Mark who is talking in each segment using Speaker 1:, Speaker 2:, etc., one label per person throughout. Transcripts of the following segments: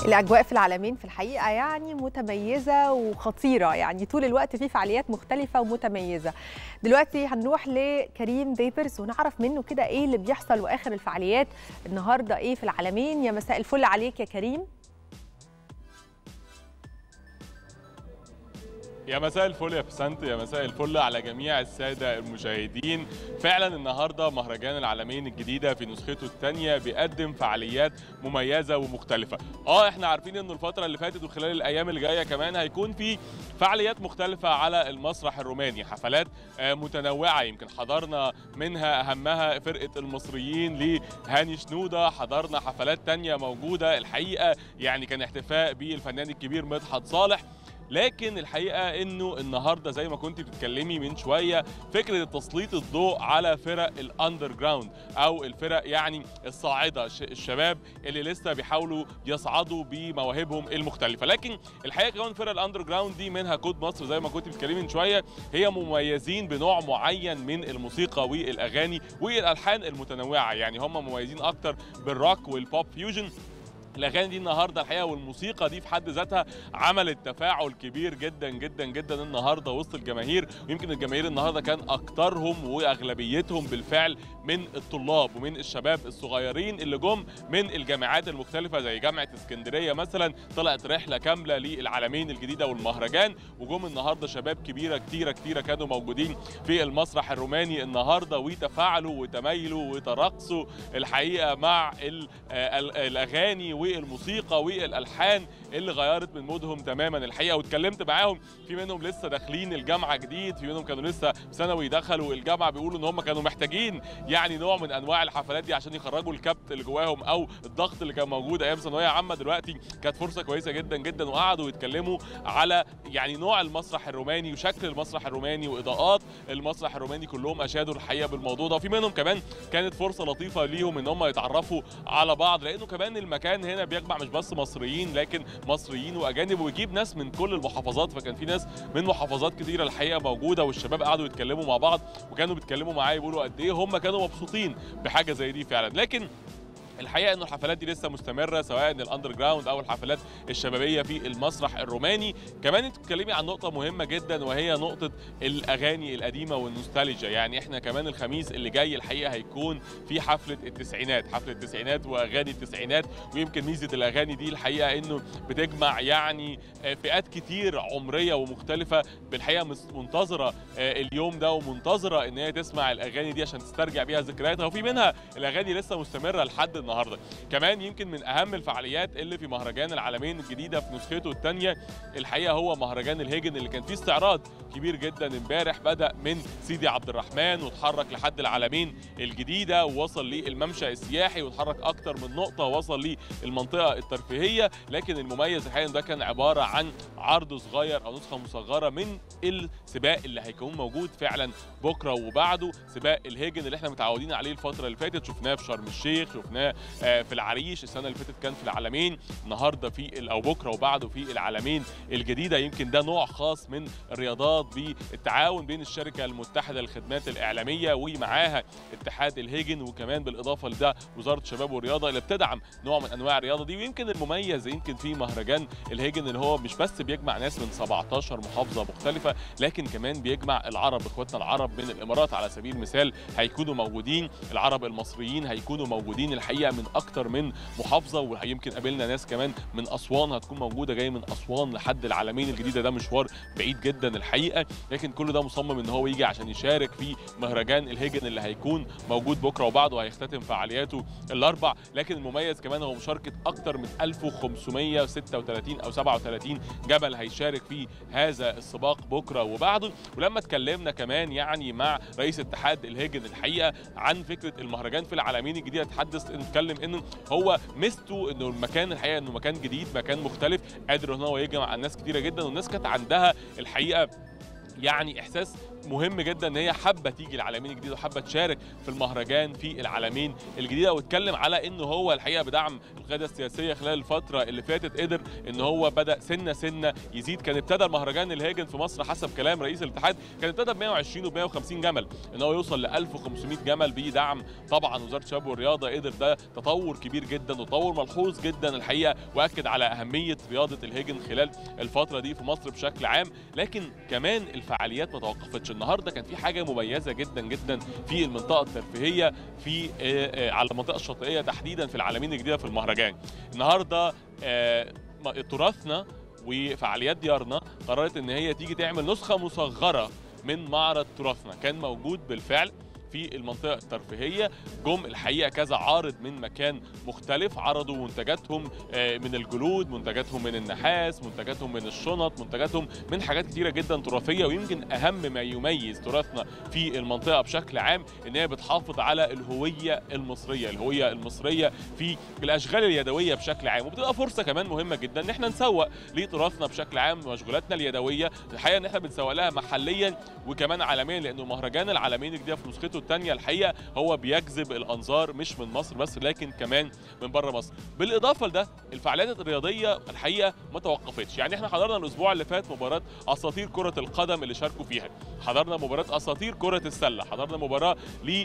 Speaker 1: الأجواء في العالمين في الحقيقة يعني متميزة وخطيرة يعني طول الوقت في فعاليات مختلفة ومتميزة دلوقتي هنروح لكريم ديبرز ونعرف منه كده إيه اللي بيحصل وآخر الفعاليات النهاردة إيه في العالمين يا مساء الفل عليك يا كريم
Speaker 2: يا مساء الفل يا بسنت يا مساء الفل على جميع السادة المشاهدين فعلا النهاردة مهرجان العالمين الجديدة في نسخته الثانية بيقدم فعاليات مميزة ومختلفة اه احنا عارفين انه الفترة اللي فاتت وخلال الايام اللي جاية كمان هيكون في فعاليات مختلفة على المسرح الروماني حفلات آه، متنوعة يمكن حضرنا منها اهمها فرقة المصريين لهاني شنودة حضرنا حفلات تانية موجودة الحقيقة يعني كان احتفاء بالفنان الكبير مدحت صالح لكن الحقيقه انه النهارده زي ما كنت بتتكلمي من شويه فكره تسليط الضوء على فرق الاندر جراوند او الفرق يعني الصاعده الش- الشباب اللي لسه بيحاولوا يصعدوا بمواهبهم المختلفه لكن الحقيقه كمان فرق الاندر جراوند دي منها كود مصر زي ما كنت بتتكلمي من شويه هي مميزين بنوع معين من الموسيقى والاغاني والالحان المتنوعه يعني هم مميزين اكتر بالروك والبوب فيوجن الاغاني دي النهارده الحقيقه والموسيقى دي في حد ذاتها عملت تفاعل كبير جدا جدا جدا النهارده وسط الجماهير ويمكن الجماهير النهارده كان اكترهم واغلبيتهم بالفعل من الطلاب ومن الشباب الصغيرين اللي جم من الجامعات المختلفه زي جامعه اسكندريه مثلا طلعت رحله كامله للعالمين الجديده والمهرجان وجم النهارده شباب كبيره كتيره كتيره كانوا موجودين في المسرح الروماني النهارده وتفاعلوا وتمايلوا وترقصوا الحقيقه مع ال- آه، ال- الاغاني والموسيقى والالحان اللي غيرت من مودهم تماما الحقيقه واتكلمت معاهم في منهم لسه داخلين الجامعه جديد في منهم كانوا لسه في ثانوي دخلوا الجامعه بيقولوا ان هم كانوا محتاجين يعني نوع من انواع الحفلات دي عشان يخرجوا الكبت اللي جواهم او الضغط اللي كان موجود ايام ثانويه عامه دلوقتي كانت فرصه كويسه جدا جدا وقعدوا يتكلموا على يعني نوع المسرح الروماني وشكل المسرح الروماني واضاءات المسرح الروماني كلهم اشادوا الحقيقه بالموضوع ده وفي منهم كمان كانت فرصه لطيفه ليهم ان هم يتعرفوا على بعض لانه كمان المكان هنا بيجمع مش بس مصريين لكن مصريين واجانب ويجيب ناس من كل المحافظات فكان في ناس من محافظات كتيره الحقيقه موجوده والشباب قعدوا يتكلموا مع بعض وكانوا بيتكلموا معايا يقولوا قد ايه هم كانوا مبسوطين بحاجه زي دي فعلا لكن الحقيقه انه الحفلات دي لسه مستمره سواء الاندر جراوند او الحفلات الشبابيه في المسرح الروماني كمان انت بتتكلمي عن نقطه مهمه جدا وهي نقطه الاغاني القديمه والنوستالجيا يعني احنا كمان الخميس اللي جاي الحقيقه هيكون في حفله التسعينات حفله التسعينات واغاني التسعينات ويمكن ميزه الاغاني دي الحقيقه انه بتجمع يعني آه، فئات كتير عمريه ومختلفه بالحقيقه مس- منتظره آه، اليوم ده ومنتظره ان هي تسمع الاغاني دي عشان تسترجع بيها ذكرياتها وفي منها الاغاني لسه مستمره لحد النهارده كمان يمكن من اهم الفعاليات اللي في مهرجان العالمين الجديده في نسخته الثانيه الحقيقه هو مهرجان الهيجن اللي كان فيه استعراض كبير جدا امبارح بدا من سيدي عبد الرحمن وتحرك لحد العالمين الجديده ووصل للممشى السياحي وتحرك اكتر من نقطه وصل للمنطقه الترفيهيه لكن المميز الحقيقه إن ده كان عباره عن عرض صغير او نسخه مصغره من السباق اللي هيكون موجود فعلا بكره وبعده سباق الهيجن اللي احنا متعودين عليه الفتره اللي فاتت شفناه في شرم الشيخ شفناه آه، في العريش السنه اللي فاتت كان في العالمين النهارده في ال- او بكره وبعده في العالمين الجديده يمكن ده نوع خاص من الرياضات بالتعاون بين الشركه المتحده للخدمات الاعلاميه ومعاها اتحاد الهيجن وكمان بالاضافه لده وزاره الشباب والرياضه اللي بتدعم نوع من انواع الرياضه دي ويمكن المميز يمكن في مهرجان الهيجن اللي هو مش بس بيجمع ناس من 17 محافظه مختلفه لكن كمان بيجمع العرب اخواتنا العرب من الامارات على سبيل المثال هيكونوا موجودين العرب المصريين هيكونوا موجودين الحقيقه من اكتر من محافظه ويمكن قابلنا ناس كمان من اسوان هتكون موجوده جاي من اسوان لحد العالمين الجديده ده مشوار بعيد جدا الحقيقه لكن كل ده مصمم ان هو يجي عشان يشارك في مهرجان الهيجن اللي هيكون موجود بكره وبعده هيختتم فعالياته الاربع لكن المميز كمان هو مشاركه اكتر من 1536 او 37 جبل هيشارك في هذا السباق بكره وبعده ولما اتكلمنا كمان يعني مع رئيس اتحاد الهيجن الحقيقه عن فكره المهرجان في العالمين الجديده تحدث نتكلم انه هو ميزته انه المكان الحقيقه انه مكان جديد مكان مختلف قادر ان هو يجمع الناس كتيره جدا والناس كانت عندها الحقيقه يعني احساس مهم جدا ان هي حابه تيجي العالمين الجديد وحابه تشارك في المهرجان في العالمين الجديده واتكلم على ان هو الحقيقه بدعم القياده السياسيه خلال الفتره اللي فاتت قدر ان هو بدا سنه سنه يزيد كان ابتدى المهرجان الهاجن في مصر حسب كلام رئيس الاتحاد كان ابتدى ب 120 و 150 جمل ان هو يوصل ل 1500 جمل بدعم طبعا وزاره الشباب والرياضه قدر ده تطور كبير جدا وتطور ملحوظ جدا الحقيقه واكد على اهميه رياضه الهجن خلال الفتره دي في مصر بشكل عام لكن كمان الفعاليات ما توقفتش النهارده كان في حاجه مميزه جدا جدا في المنطقه الترفيهيه في آه، آه، على المنطقه الشاطئيه تحديدا في العالمين الجديده في المهرجان النهارده آه، م- تراثنا وفعاليات ديارنا قررت ان هي تيجي تعمل نسخه مصغره من معرض تراثنا كان موجود بالفعل في المنطقه الترفيهيه جم الحقيقه كذا عارض من مكان مختلف عرضوا منتجاتهم آه، من الجلود منتجاتهم من النحاس منتجاتهم من الشنط منتجاتهم من حاجات كتيره جدا تراثيه ويمكن اهم ما يميز تراثنا في المنطقه بشكل عام ان هي بتحافظ على الهويه المصريه الهويه المصريه في الاشغال اليدويه بشكل عام وبتبقى فرصه كمان مهمه جدا ان احنا نسوق لتراثنا بشكل عام مشغولاتنا اليدويه الحقيقه ان احنا بنسوق لها محليا وكمان عالميا لانه مهرجان العالمين الجديده في نسخته الثانيه الحقيقه هو بيجذب الانظار مش من مصر بس لكن كمان من بره مصر بالاضافه لده الفعاليات الرياضيه الحقيقه ما توقفتش يعني احنا حضرنا الاسبوع اللي فات مباراه اساطير كره القدم اللي شاركوا فيها حضرنا مباراه اساطير كره السله حضرنا مباراه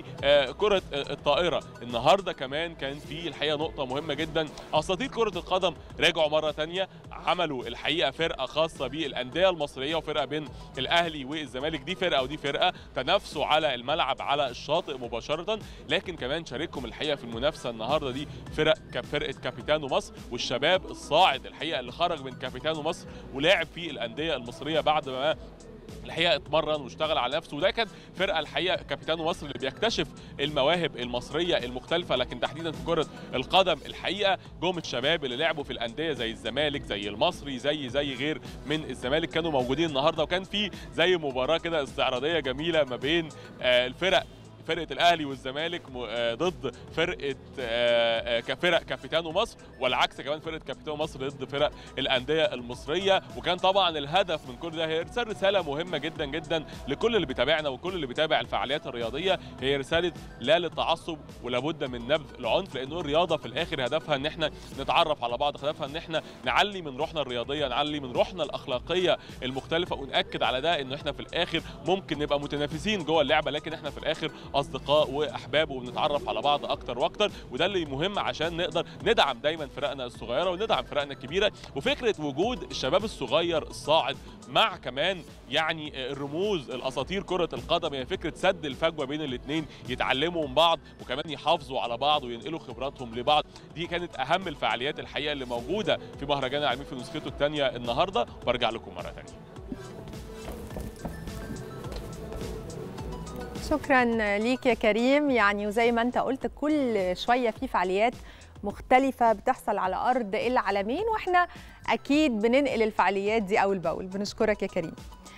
Speaker 2: لكره الطائره النهارده كمان كان في الحقيقه نقطه مهمه جدا اساطير كره القدم رجعوا مره تانية عملوا الحقيقه فرقه خاصه بالانديه المصريه وفرقه بين الاهلي والزمالك دي فرقه ودي فرقه تنافسوا على الملعب على الشاطئ مباشره لكن كمان شاركهم الحقيقه في المنافسه النهارده دي فرق كفرقه كابيتانو مصر والشباب الصاعد الحقيقه اللي خرج من كابيتانو مصر ولعب في الانديه المصريه بعد ما الحقيقه اتمرن واشتغل على نفسه وده كان فرقه الحقيقه كابيتانو مصر اللي بيكتشف المواهب المصريه المختلفه لكن تحديدا في كره القدم الحقيقه جم الشباب اللي لعبوا في الانديه زي الزمالك زي المصري زي زي غير من الزمالك كانوا موجودين النهارده وكان في زي مباراه كده استعراضيه جميله ما بين آه، الفرق فرقه الاهلي والزمالك م- آه، ضد فرقه آه، آه، كفرق كابيتانو مصر والعكس كمان فرقه كابيتانو مصر ضد فرق الانديه المصريه وكان طبعا الهدف من كل ده هي ارسال رساله مهمه جدا جدا لكل اللي بيتابعنا وكل اللي بيتابع الفعاليات الرياضيه هي رساله لا للتعصب ولابد من نبذ العنف لانه الرياضه في الاخر هدفها ان احنا نتعرف على بعض هدفها ان احنا نعلي من روحنا الرياضيه نعلي من روحنا الاخلاقيه المختلفه وناكد على ده انه احنا في الاخر ممكن نبقى متنافسين جوه اللعبه لكن احنا في الاخر اصدقاء واحباب وبنتعرف على بعض اكتر واكتر وده اللي مهم عشان نقدر ندعم دايما فرقنا الصغيره وندعم فرقنا الكبيره وفكره وجود الشباب الصغير الصاعد مع كمان يعني الرموز الاساطير كره القدم هي فكره سد الفجوه بين الاثنين يتعلموا من بعض وكمان يحافظوا على بعض وينقلوا خبراتهم لبعض دي كانت اهم الفعاليات الحقيقه اللي موجوده في مهرجان العالمين في نسخته الثانيه النهارده برجع لكم مره ثانيه
Speaker 1: شكرا ليك يا كريم يعني وزي ما انت قلت كل شويه في فعاليات مختلفة بتحصل على أرض العالمين وإحنا أكيد بننقل الفعاليات دي أول بأول بنشكرك يا كريم